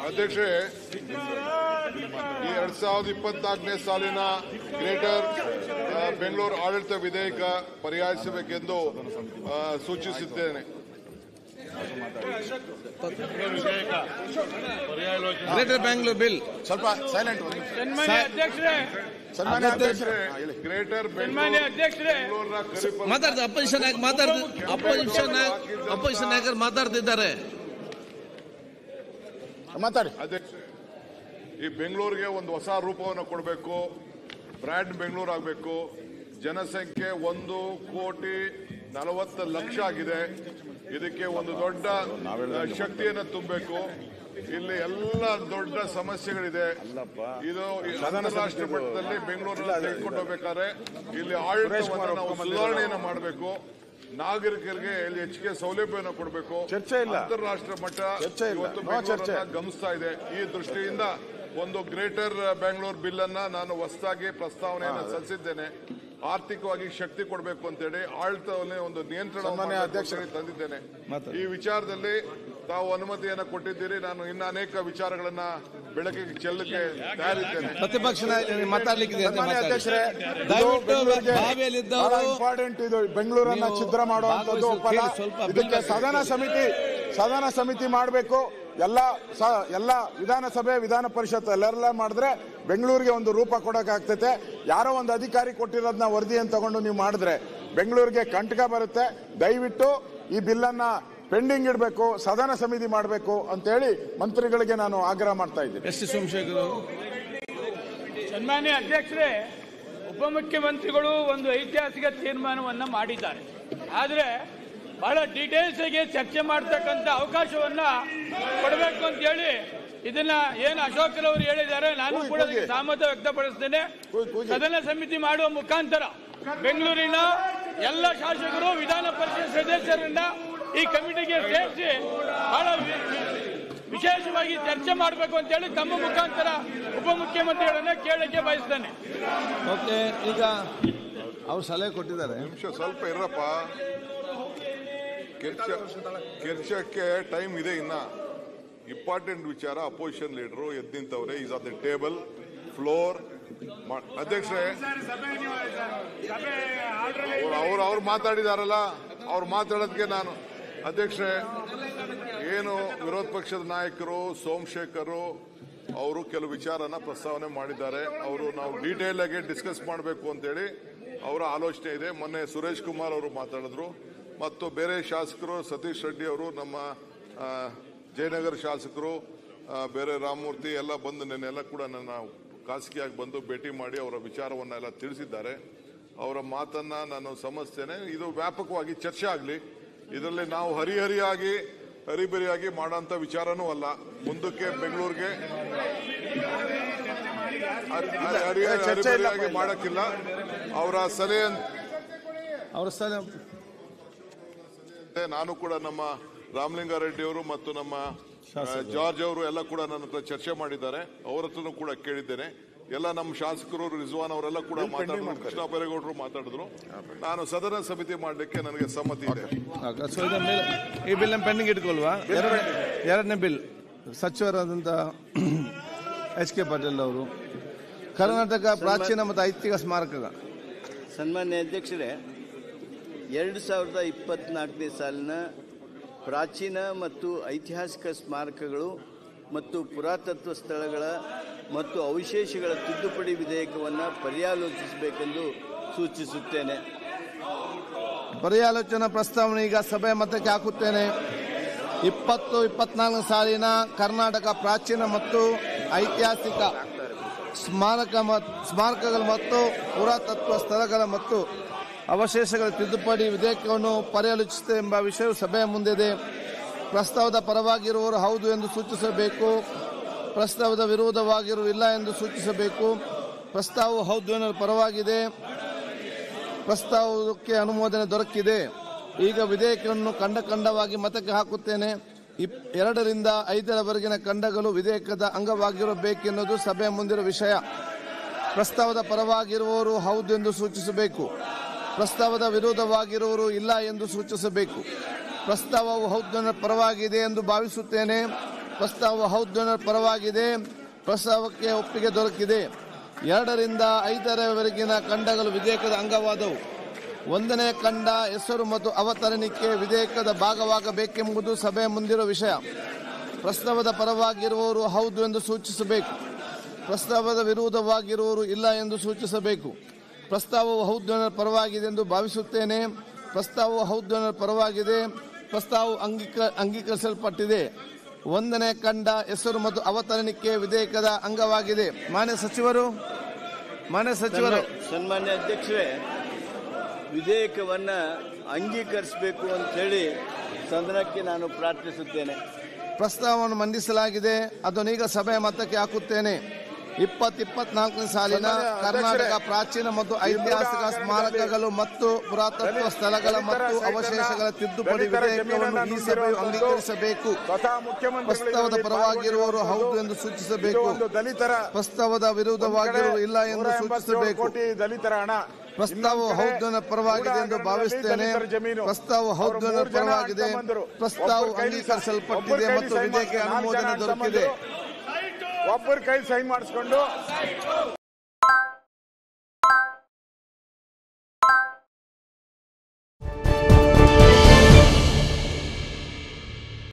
ಅಧ್ಯಕ್ಷೆ ಈ ಎರಡ್ ಸಾವಿರದ ಇಪ್ಪತ್ನಾಲ್ಕನೇ ಸಾಲಿನ ಗ್ರೇಟರ್ ಆ, ಬೆಂಗಳೂರು ಆಡಳಿತ ವಿಧೇಯಕ ಪರ್ಯಾಯಿಸಬೇಕೆಂದು ಆ, ಸೂಚಿಸಿದ್ದೇನೆ ಗ್ರೇಟರ್ ಬ್ಯಾಂಗ್ಳೂರ್ ಬಿಲ್ ಸ್ವಲ್ಪ ಸೈಲೆಂಟ್ ಸನ್ಮಾನ್ಯ ಅಧ್ಯಕ್ಷರೇ ಸನ್ಮಾನ್ಯ ಅಧ್ಯಕ್ಷರೇ ಗ್ರೇಟರ್ ಸನ್ಮಾನ್ಯ ಅಧ್ಯಕ್ಷರೇ ಬೆಂಗಳೂರಿನ ಖರೀಫ್ ಮಾತಾಡ್ತಾರೆ ಅಪೋಸಿಷನ್ ನಾಯಕ ಮಾತಾಡ್ತಿ ಅಪೋಸಿಷನ್ ಅಪೋಸಿಷನ್ ನಾಯಕರು ಮಾತಾಡ್ತಿದ್ದಾರೆ ಮಾತಾಡಿ ಅಧ್ಯಕ್ಷ ಈ ಬೆಂಗಳೂರಿಗೆ ಒಂದು ಹೊಸ ರೂಪವನ್ನು ಕೊಡಬೇಕು ಬ್ರ್ಯಾಂಡ್ ಬೆಂಗಳೂರು ಆಗಬೇಕು ಜನಸಂಖ್ಯೆ ಒಂದು ಕೋಟಿ ನಲವತ್ತು ಲಕ್ಷ ಆಗಿದೆ ಇದಕ್ಕೆ ಒಂದು ದೊಡ್ಡ ಆ, ಶಕ್ತಿಯನ್ನು ತುಂಬಬೇಕು ಇಲ್ಲಿ ಎಲ್ಲ ದೊಡ್ಡ ಸಮಸ್ಯೆಗಳಿದೆ ಇದು ಈ ಅಂತಾರಾಷ್ಟ್ರೀಯ ಮಟ್ಟದಲ್ಲಿ ಬೆಂಗಳೂರನ್ನ ತೆಗೆದುಕೊಂಡು ಹೋಗ್ಬೇಕಾದ್ರೆ ಇಲ್ಲಿ ಆಡಳಿತವನ್ನು ನಾವು ಸುಧಾರಣೆಯನ್ನು ಮಾಡಬೇಕು ನಾಗರಿಕರಿಗೆ ಇಲ್ಲಿ ಹೆಚ್ಚಿಗೆ ಸೌಲಭ್ಯವನ್ನು ಕೊಡಬೇಕು ಚರ್ಚೆ ಇಲ್ಲ. ಅಂತಾರಾಷ್ಟ್ರೀಯ ಮಟ್ಟ ಚರ್ಚೆ ಇಲ್ಲ. ಇವತ್ತು ನೋ ಚರ್ಚೆ. ಬೆಂಗಳೂರನ್ನ ಗಮನಿಸ್ತಾ ಇದೆ ಈ ದೃಷ್ಟಿಯಿಂದ ಒಂದು ಗ್ರೇಟರ್ ಬೆಂಗಳೂರು ಬಿಲ್ ಅನ್ನ ನಾನು ಹೊಸದಾಗಿ ಪ್ರಸ್ತಾವನೆಯನ್ನು ಸಲ್ಲಿಸಿದ್ದೇನೆ ಆರ್ಥಿಕವಾಗಿ ಶಕ್ತಿ ಕೊಡಬೇಕು ಅಂತೇಳಿ ಆಡಳಿತವನ್ನೇ ಒಂದು ನಿಯಂತ್ರಣ ಸನ್ಮಾನ್ಯ ಅಧ್ಯಕ್ಷರೇ. ತಂದಿದ್ದೇನೆ ಮಾತಾಡಿ. ಈ ವಿಚಾರದಲ್ಲಿ ತಾವು ಅನುಮತಿಯನ್ನು ಕೊಟ್ಟಿದ್ದೀರಿ ನಾನು ಇನ್ನ ಅನೇಕ ವಿಚಾರಗಳನ್ನ ಬೆಳಕಿಗೆ ಚೆಲ್ಲಕ್ಕೆ ತಯಾರಿದ್ದೇನೆ ಪ್ರತಿಪಕ್ಷ ನಾಯಕರಿಗೆ ಮಾತಾಡ್ಲಿಕ್ಕಿದೆ ಅಂತ ಸನ್ಮಾನ್ಯ ಮಾತಾಡಿ ಅಧ್ಯಕ್ಷರೇ ದಯವಿಟ್ಟು ಬಾವಿಯಲ್ಲಿದ್ದವರು ಇಂಪಾರ್ಟೆಂಟ್ ಇದು ಬೆಂಗಳೂರನ್ನ ನೀವು ಛಿದ್ರ ಮಾಡುವಂತದ್ದು ಭಾಗವಹಿಸಿ ಒಪ್ಪಲ್ಲ ಕೇಳಿ, ಸ್ವಲ್ಪ ಇದಕ್ಕೆ ಬಿಲ್ ಸದನ ಸಮಿತಿ ಸದನ ಸಮಿತಿ ಮಾಡಬೇಕು ಎಲ್ಲ ಸ- ಎಲ್ಲ ವಿಧಾನಸಭೆ ವಿಧಾನ ಪರಿಷತ್ ಎಲ್ಲರೆಲ್ಲ ಮಾಡಿದ್ರೆ ಬೆಂಗಳೂರಿಗೆ ಒಂದು ರೂಪ ಕೊಡಕ್ ಆಗ್ತೈತೆ ಯಾರೋ ಒಂದು ಅಧಿಕಾರಿ ಕೊಟ್ಟಿರೋದನ್ನ ವರದಿಯನ್ನು ತಗೊಂಡು ನೀವು ಮಾಡಿದ್ರೆ ಬೆಂಗಳೂರಿಗೆ ಕಂಟಕ ಬರುತ್ತೆ ದಯವಿಟ್ಟು ಈ ಬಿಲ್ಲನ್ನ ಪೆಂಡಿಂಗ್ ಇಡಬೇಕು ಸದನ ಸಮಿತಿ ಮಾಡಬೇಕು ಅಂತೇಳಿ ಮಂತ್ರಿಗಳಿಗೆ ನಾನು ಆಗ್ರಹ ಮಾಡ್ತಾ ಇದ್ದೀನಿ ಎಸ್ ಟಿ ಸೋಮಶೇಖರ್ ಅವರು. ಸನ್ಮಾನ್ಯ ಅಧ್ಯಕ್ಷರೇ ಉಪಮುಖ್ಯಮಂತ್ರಿಗಳು ಒಂದು ಐತಿಹಾಸಿಕ ತೀರ್ಮಾನವನ್ನ ಮಾಡಿದ್ದಾರೆ ಆದ್ರೆ ಬಹಳ ಡೀಟೇಲ್ಸ್ ಆಗಿ ಚರ್ಚೆ ಮಾಡ್ತಕ್ಕಂಥ ಅವಕಾಶವನ್ನ ಕೊಡಬೇಕು ಅಂತ ಹೇಳಿ ಇದನ್ನ ಏನು ಅಶೋಕರವರು ಹೇಳಿದ್ದಾರೆ ನಾನು ಕೂಡ ಅದಕ್ಕೆ ಸಹಮತ ವ್ಯಕ್ತಪಡಿಸ್ತೇನೆ ಸದನ ಸಮಿತಿ ಮಾಡುವ ಮುಖಾಂತರ ಬೆಂಗಳೂರಿನ ಎಲ್ಲ ಶಾಸಕರು ವಿಧಾನ ಪರಿಷತ್ ಸದಸ್ಯರನ್ನ ಈ ಕಮಿಟಿಗೆ ಸೇರಿಸಿ ಬಹಳ ವಿ- ವಿಶೇಷವಾಗಿ ಚರ್ಚೆ ಮಾಡಬೇಕು ಅಂತ ಹೇಳಿ ತಮ್ಮ ಮುಖಾಂತರ ಉಪಮುಖ್ಯಮಂತ್ರಿಗಳನ್ನ ಕೇಳಕ್ಕೆ ಬಯಸ್ತೇನೆ ಓಕೆ ಈಗ ಅವ್ರು ಸಲಹೆ ಕೊಟ್ಟಿದ್ದಾರೆ ನಿಮಿಷ ಸ್ವಲ್ಪ ಇರಪ್ಪ ಕೆರ್ಚ ಕೆರ್ಚಕ್ಕೆ ಟೈಮ್ ಇದೆ ಇನ್ನ ಇಂಪಾರ್ಟೆಂಟ್ ವಿಚಾರ ಅಪೋಸಿಷನ್ ಲೀಡರು ಎದ್ ನಿಂತವ್ರೆ is on the table floor ಅಧ್ಯಕ್ಷರೇ ಅವ್ರು ಅವ್ರು ಮಾತಾಡಿದಾರಲ್ಲ ಅವ್ರು ಮಾತಾಡೋದಕ್ಕೆ ನಾನು ಅಧ್ಯಕ್ಷರೇ ಏನು ವಿರೋಧ ಪಕ್ಷದ ನಾಯಕರು ಸೋಮಶೇಖರ್ ಅವರು ಕೆಲವು ವಿಚಾರನ ಪ್ರಸ್ತಾವನೆ ಮಾಡಿದ್ದಾರೆ ಅವರು ನಾವು ಡೀಟೇಲ್ ಆಗಿ ಡಿಸ್ಕಸ್ ಮಾಡಬೇಕು ಅಂತೇಳಿ ಅವರ ಆಲೋಚನೆ ಇದೆ ಮೊನ್ನೆ ಸುರೇಶ್ ಕುಮಾರ್ ಅವರು ಮಾತಾಡಿದ್ರು ಮತ್ತು ಬೇರೆ ಶಾಸಕರು ಸತೀಶ್ ರೆಡ್ಡಿ ಅವರು ನಮ್ಮ ಆ, ಜಯನಗರ ಶಾಸಕರು ಆ, ಬೇರೆ ರಾಮಮೂರ್ತಿ ಎಲ್ಲ ಬಂದು ನೆನ್ನೆಲ್ಲ ಕೂಡ ನನ್ನ ಖಾಸಗಿಯಾಗಿ ಬಂದು ಭೇಟಿ ಮಾಡಿ ಅವರ ವಿಚಾರವನ್ನೆಲ್ಲ ತಿಳಿಸಿದ್ದಾರೆ ಅವರ ಮಾತನ್ನ ನಾನು ಸಮಸ್ತೇನೆ ಇದು ವ್ಯಾಪಕವಾಗಿ ಚರ್ಚೆ ಆಗಲಿ ಇದರಲ್ಲಿ ನಾವು ಹರಿಹರಿಯಾಗಿ ಹರಿಬರಿಯಾಗಿ ಮಾಡೋಂಥ ವಿಚಾರನೂ ಅಲ್ಲ ಮುಂದಕ್ಕೆ ಬೆಂಗಳೂರಿಗೆ ಹರಿ- ಹರಿ- ಹರಿ- ಚರ್ಚೆ ಇಲ್ಲ. ಹರಿಬರಿಯಾಗಿ ಮಾಡಕ್ಕಿಲ್ಲ ಅವರ ಸಲಹೆ ಅವ್ರ ಸಲಹೆ ಮತ್ತೆ ನಾನು ಕೂಡ ನಮ್ಮ ರಾಮಲಿಂಗಾರೆಡ್ಡಿ ಅವರು ಮತ್ತು ನಮ್ಮ ಆ, ಜಾರ್ಜ್ ಅವರು ಎಲ್ಲ ಕೂಡ ನನ್ನ ಹತ್ರ ಚರ್ಚೆ ಮಾಡಿದ್ದಾರೆ ಅವರ ಹತ್ರನೂ ಕೂಡ ಕೇಳಿದ್ದೇನೆ ಎಲ್ಲ ನಮ್ಮ ಶಾಸಕರು ರಿಜ್ವಾನ್ ಅವರೆಲ್ಲ ಕೂಡ ಮಾತಾಡಿದ್ರು ಕೃಷ್ಣ ಬೈರೇಗೌಡರು ಮಾತಾಡಿದ್ರು ನಾನು ಸದನ ಸಮಿತಿ ಮಾಡಲಿಕ್ಕೆ ನನಗೆ ಸಮ್ಮತಿ ಇದೆ ಓಕೆ, ಸೊ ಇದನ್ನ ಮೇಲೆ ಈ ಬಿಲ್ ಪೆಂಡಿಂಗ್ ಇಟ್ಕೊಳ್ವಾ ಎರಡು ಎರಡನೇ ಬಿಲ್ ಸಚಿವರಾದಂಥ ಎಚ್ ಕೆ ಪಾಟೀಲ್ ಅವರು ಕರ್ನಾಟಕ ಪ್ರಾಚೀನ ಮತ್ತು ಐತಿಹಾಸಿಕ ಸ್ಮಾರಕಗಳು ಸನ್ಮಾನ್ಯ ಅಧ್ಯಕ್ಷರೇ ಎರಡು ಸಾವಿರದ ಇಪ್ಪತ್ನಾಲ್ಕನೇ ಸಾಲಿನ ಪ್ರಾಚೀನ ಮತ್ತು ಐತಿಹಾಸಿಕ ಸ್ಮಾರಕಗಳು ಮತ್ತು ಪುರಾತತ್ವ ಸ್ಥಳಗಳ ಮತ್ತು ಅವಶೇಷಗಳ ತಿದ್ದುಪಡಿ ವಿಧೇಯಕವನ್ನು ಪರ್ಯಾಲೋಚಿಸಬೇಕೆಂದು ಸೂಚಿಸುತ್ತೇನೆ ಪರ್ಯಾಲೋಚನಾ ಪ್ರಸ್ತಾವನೆ ಈಗ ಸಭೆ ಮತಕ್ಕೆ ಹಾಕುತ್ತೇನೆ ಇಪ್ಪತ್ತು ಇಪ್ಪತ್ನಾಲ್ಕು ಸಾಲಿನ ಕರ್ನಾಟಕ ಪ್ರಾಚೀನ ಮತ್ತು ಐತಿಹಾಸಿಕ ಸ್ಮಾರಕ ಮತ್- ಸ್ಮಾರಕಗಳು ಮತ್ತು ಪುರಾತತ್ವ ಸ್ಥಳಗಳ ಮತ್ತು ಅವಶೇಷಗಳ ತಿದ್ದುಪಡಿ ವಿಧೇಯಕವನ್ನು ಪರ್ಯಾಲೋಚಿಸುತ್ತೆ ಎಂಬ ವಿಷಯವು ಸಭೆಯ ಮುಂದಿದೆ ಪ್ರಸ್ತಾವದ ಪರವಾಗಿರುವವರು ಹೌದು ಎಂದು ಸೂಚಿಸಬೇಕು ಪ್ರಸ್ತಾವದ ವಿರೋಧವಾಗಿರುವ ಇಲ್ಲ ಎಂದು ಸೂಚಿಸಬೇಕು ಪ್ರಸ್ತಾವವು ಹೌದು ಎನ್ನುವ ಪರವಾಗಿದೆ ಪ್ರಸ್ತಾವಕ್ಕೆ ಅನುಮೋದನೆ ದೊರಕಿದೆ ಈಗ ವಿಧೇಯಕವನ್ನು ಖಂಡ ಖಂಡವಾಗಿ ಮತಕ್ಕೆ ಹಾಕುತ್ತೇನೆ ಇಪ್- ಎರಡರಿಂದ ಐದರವರೆಗಿನ ಖಂಡಗಳು ವಿಧೇಯಕದ ಅಂಗವಾಗಿರಬೇಕೆನ್ನುವುದು ಸಭೆಯ ಮುಂದಿರುವ ವಿಷಯ ಪ್ರಸ್ತಾವದ ಪರವಾಗಿರುವವರು ಹೌದು ಎಂದು ಸೂಚಿಸಬೇಕು ಪ್ರಸ್ತಾವದ ವಿರೋಧವಾಗಿರುವವರು ಇಲ್ಲ ಎಂದು ಸೂಚಿಸಬೇಕು ಪ್ರಸ್ತಾವವು ಹೌದು ಎನ್ನುವ ಪರವಾಗಿದೆ ಎಂದು ಭಾವಿಸುತ್ತೇನೆ ಪ್ರಸ್ತಾವ ಹೌದು ಪರವಾಗಿದೆ ಪ್ರಸ್ತಾವಕ್ಕೆ ಒಪ್ಪಿಗೆ ದೊರಕಿದೆ ಎರಡರಿಂದ ಐದರವರೆಗಿನ ಖಂಡಗಳು ವಿಧೇಯಕದ ಅಂಗವಾದವು ಒಂದನೇ ಖಂಡ ಹೆಸರು ಮತ್ತು ಅವತರಣಿಕೆ ವಿಧೇಯಕದ ಭಾಗವಾಗಬೇಕೆಂಬುದು ಸಭೆಯ ಮುಂದಿರುವ ವಿಷಯ ಪ್ರಸ್ತಾವದ ಪರವಾಗಿರುವವರು ಹೌದು ಎಂದು ಸೂಚಿಸಬೇಕು ಪ್ರಸ್ತಾವದ ವಿರೋಧವಾಗಿರುವವರು ಇಲ್ಲ ಎಂದು ಸೂಚಿಸಬೇಕು ಪ್ರಸ್ತಾವವು ಹೌದು ಪರವಾಗಿದೆ ಎಂದು ಭಾವಿಸುತ್ತೇನೆ ಪ್ರಸ್ತಾವವು ಹೌದು ಪರವಾಗಿದೆ ಪ್ರಸ್ತಾವವು ಅಂಗೀಕ ಅಂಗೀಕರಿಸಲ್ಪಟ್ಟಿದೆ ಒಂದನೇ ಖಂಡ ಹೆಸರು ಮತ್ತು ಅವತರಣಿಕೆ ವಿಧೇಯಕದ ಅಂಗವಾಗಿದೆ ಮಾನ್ಯ ಸಚಿವರು ಮಾನ್ಯ ಸಚಿವರು ಸನ್ಮಾನ್ಯ ಅಧ್ಯಕ್ಷರೇ ವಿಧೇಯಕವನ್ನ ಅಂಗೀಕರಿಸಬೇಕು ಅಂತ ಹೇಳಿ ಸದನಕ್ಕೆ ನಾನು ಪ್ರಾರ್ಥಿಸುತ್ತೇನೆ ಪ್ರಸ್ತಾವವನ್ನು ಮಂಡಿಸಲಾಗಿದೆ ಅದನ್ನೀಗ ಸಭೆಯ ಮತಕ್ಕೆ ಹಾಕುತ್ತೇನೆ ಇಪ್ಪತ್ ಇಪ್ಪತ್ನಾಲ್ಕನೇ ಸಾಲಿನ ಸನ್ಮಾನ್ಯ ಕರ್ನಾಟಕ ಅಧ್ಯಕ್ಷರೇ, ಪ್ರಾಚೀನ ಮತ್ತು ಈ ಮೂಲ ಐತಿಹಾಸಿಕ ಹಗರಣದಲ್ಲಿ ಸ್ಮಾರಕಗಳು ಮತ್ತು ಪುರಾತತ್ವ ಸ್ಥಳಗಳ ದಲಿತರ ಮತ್ತು ಸಹಿತನ ಅವಶೇಷಗಳ ತಿದ್ದುಪಡಿ ದಲಿತರ ವಿಧೇಯಕವನ್ನು ಈ ಜಮೀನನ್ನು ಸಭೆಯು ಹೊಂದಿರುವಂತದ್ದು ಅಂಗೀಕರಿಸಬೇಕು ಸ್ವತಃ ಮುಖ್ಯಮಂತ್ರಿಗಳು ಪ್ರಸ್ತಾವದ ಇದರಲ್ಲಿ ಪರವಾಗಿರುವವರು ಹೌದು ಎಂದು ಪಾಲ್ಗೊಂಡಿರುವಂತದ್ದು. ಸೂಚಿಸಬೇಕು ಇದು ಒಂದು ದಲಿತರ ಪ್ರಸ್ತಾವದ ವಿರುದ್ಧವಾಗಿರುವವರು ಇಲ್ಲ ಎಂದು 187 ಸೂಚಿಸಬೇಕು ಕೋಟಿ ದಲಿತರ ಹಣ ಪ್ರಸ್ತಾವವು ಇನ್ನೊಂದ್ ಕಡೆ ಹೌದು ಪರವಾಗಿದೆ ಎಂದು ಗೂಢಾಗರಣದಲ್ಲಿ ಭಾವಿಸುತ್ತೇನೆ ದಲಿತರ ಜಮೀನು. ಪ್ರಸ್ತಾವವು ಅವರು ಹೌದು ಮೂರು ಜನ ಪರವಾಗಿದೆ ಅಣ್ತಮ್ಮಂದಿರು. ಪ್ರಸ್ತಾವವು ಒಬ್ಬರ ಕೈಲಿ ಸ- ಅಂಗೀಕರಿಸಲ್ಪಟ್ಟಿದೆ ಒಬ್ಬರ ಕೈಲಿ ಮತ್ತು ಸಹಿ ವಿಧೇಯಕ ಮಾಡಿಸ್ಕೊಂಡು ಅನುಮೋದನೆ ನಾಲ್ಕು ಜನ ದೊರಕಿದೆ ಅಣ್ತಮ್ಮಂದಿರು. ಒಬ್ಬರ ಕೈ ಸಹಿ ಮಾಡಿಸ್ಕೊಂಡು